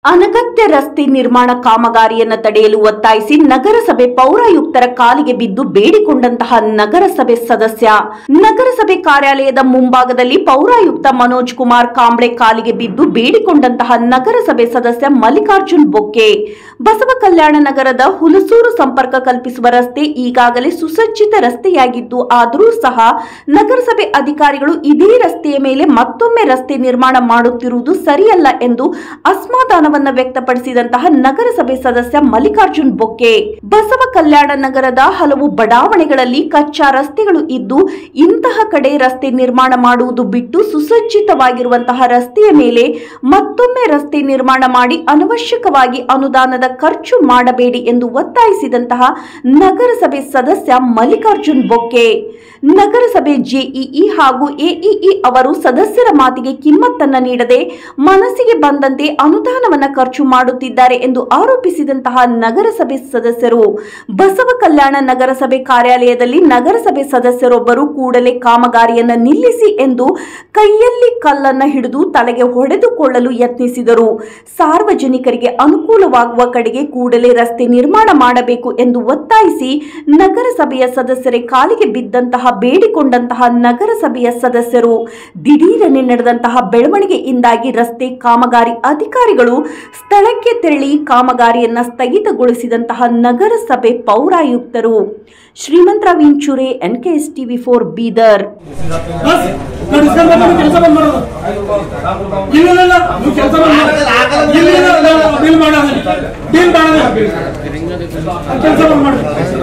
ಅನಗತ್ಯ ರಸ್ತೆ ನಿರ್ಮಾಣ ಕಾಮಗಾರಿಯನ್ನ ತಡೆಯಲು ಒತ್ತಾಯಿಸಿ ನಗರಸಭೆ ಪೌರಾಯುಕ್ತರ ಕಾಲಿಗೆ ಬಿದ್ದು ಬೇಡಿಕೊಂಡಂತಹ ನಗರಸಭೆ ಸದಸ್ಯ ನಗರಸಭೆ ಕಾರ್ಯಾಲಯದ ಮುಂಭಾಗದಲ್ಲಿ ಪೌರಾಯುಕ್ತ ಮನೋಜ್ ಕುಮಾರ್ ಕಾಂಬ್ಳೆ ಕಾಲಿಗೆ ಬಿದ್ದು ಬೇಡಿಕೊಂಡಂತಹ ನಗರಸಭೆ ಸದಸ್ಯ ಮಲ್ಲಿಕಾರ್ಜುನ್ ಬೊಕ್ಕೆ ಬಸವ ಕಲ್ಯಾಣ ನಗರದ ಹುಲಸೂರು ಸಂಪರ್ಕ ಕಲ್ಪಿಸುವ ರಸ್ತೆ ಈಗಾಗಲೇ ಸುಸಜ್ಜಿತ ರಸ್ತೆಯಾಗಿದ್ದು ಆದರೂ ಸಹ ನಗರಸಭೆ ಅಧಿಕಾರಿಗಳು ಇದೇ ರಸ್ತೆಯ ಮೇಲೆ ಮತ್ತೊಮ್ಮೆ ರಸ್ತೆ ನಿರ್ಮಾಣ ಮಾಡುತ್ತಿರುವುದು ಸರಿಯಲ್ಲ ಎಂದು ಅಸಮಾಧಾನವನ್ನ ವ್ಯಕ್ತಪಡಿಸಿದಂತಹ ನಗರಸಭೆ ಸದಸ್ಯ ಮಲ್ಲಿಕಾರ್ಜುನ್ ಬೊಕ್ಕೆ ಬಸವ ಕಲ್ಯಾಣ ನಗರದ ಹಲವು ಬಡಾವಣೆಗಳಲ್ಲಿ ಕಚ್ಚಾ ರಸ್ತೆಗಳು ಇದ್ದು ಇಂತಹ ಕಡೆ ರಸ್ತೆ ನಿರ್ಮಾಣ ಮಾಡುವುದು ಬಿಟ್ಟು ಸುಸಜ್ಜಿತವಾಗಿರುವಂತಹ ರಸ್ತೆಯ ಮೇಲೆ ಮತ್ತೊಮ್ಮೆ ರಸ್ತೆ ನಿರ್ಮಾಣ ಮಾಡಿ ಅನವಶ್ಯಕವಾಗಿ ಅನುದಾನದ ಖರ್ಚು ಮಾಡಬೇಡಿ ಎಂದು ಒತ್ತಾಯಿಸಿದಂತಹ ನಗರಸಭೆ ಸದಸ್ಯ ಮಲ್ಲಿಕಾರ್ಜುನ್ ಬೊಕ್ಕೆ ನಗರಸಭೆ ಜೆಇಇ ಹಾಗೂ ಎಇಇ ಅವರು ಸದಸ್ಯರ ಮಾತಿಗೆ ಕಿಮ್ಮತ್ತನ್ನ ನೀಡದೆ ಮನಸ್ಸಿಗೆ ಬಂದಂತೆ ಅನುದಾನವನ್ನ ಖರ್ಚು ಮಾಡುತ್ತಿದ್ದಾರೆ ಎಂದು ಆರೋಪಿಸಿದಂತಹ ನಗರಸಭೆ ಸದಸ್ಯರು ಬಸವ ಕಲ್ಯಾಣ ನಗರಸಭೆ ಕಾರ್ಯಾಲಯದಲ್ಲಿ ನಗರಸಭೆ ಸದಸ್ಯರೊಬ್ಬರು ಕೂಡಲೇ ಕಾಮಗಾರಿಯನ್ನ ನಿಲ್ಲಿಸಿ ಎಂದು ಕೈಯಲ್ಲಿ ಕಲ್ಲನ್ನ ಹಿಡಿದು ತಲೆಗೆ ಹೊಡೆದುಕೊಳ್ಳಲು ಯತ್ನಿಸಿದರು ಸಾರ್ವಜನಿಕರಿಗೆ ಅನುಕೂಲವಾಗುವ ಕಡೆಗೆ ಕೂಡಲೇ ರಸ್ತೆ ನಿರ್ಮಾಣ ಮಾಡಬೇಕು ಎಂದು ಒತ್ತಾಯಿಸಿ ನಗರಸಭೆಯ ಸದಸ್ಯರೇ ಕಾಲಿಗೆ ಬಿದ್ದಂತಹ ಬೇಡಿಕೊಂಡಂತಹ ನಗರಸಭೆಯ ಸದಸ್ಯರು ದಿಢೀರನೆ ನಡೆದಂತಹ ಬೆಳವಣಿಗೆಯಿಂದಾಗಿ ರಸ್ತೆ ಕಾಮಗಾರಿ ಅಧಿಕಾರಿಗಳು ಸ್ಥಳಕ್ಕೆ ತೆರಳಿ ಕಾಮಗಾರಿಯನ್ನ ಸ್ಥಗಿತಗೊಳಿಸಿದಂತಹ ನಗರಸಭೆ ಪೌರಾಯುಕ್ತರು Shrimantrao Inchure NKS TV for Bidar ಬಸ್ ನೋಡಿ ಸರ್ ಬಂದು ಕೆಲಸ ಬಂದ್ ಮಾಡೋದು ಇಲ್ಲ ಇಲ್ಲ, ಇಲ್ಲ ನೀವು ಕೆಲಸ ಬಂದ್ ಮಾಡಿ ಇಲ್ಲ ಇಲ್ಲ ನಾವು ಬಿಲ್ ಮಾಡೋದು ಬಿಲ್ ಮಾಡೋದು ಕೆಲಸ ಬಂದ್ ಮಾಡಿ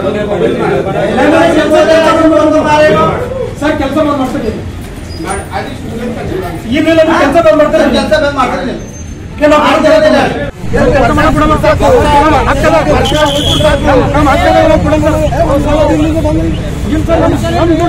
ಕೆಲಸ ಬಂದ್ ಮಾಡೋದು ಸರ್ ಕೆಲಸ ಬಂದ್ ಮಾಡ್ತೀನಿ ಇಲ್ಲ ಇಲ್ಲ ನೀವು ಕೆಲಸ ಬಂದ್ ಮಾಡ್ತಾರೆ ಕೆಲಸ ಬಂದ್ ಮಾಡ್ತಾರೆ ಕೆಲವು ಕೆಲಸ ಮಾಡ್ಬಿಡಮ್ಮ ಸರ್. ಅಕ್ಕದ ನಮ್ಮ ಅಕ್ಕದ ಕೊಡಂಗ ಇಲ್ಲ ಸರ್ ನಮ್ಮ- ನಮ್ಮ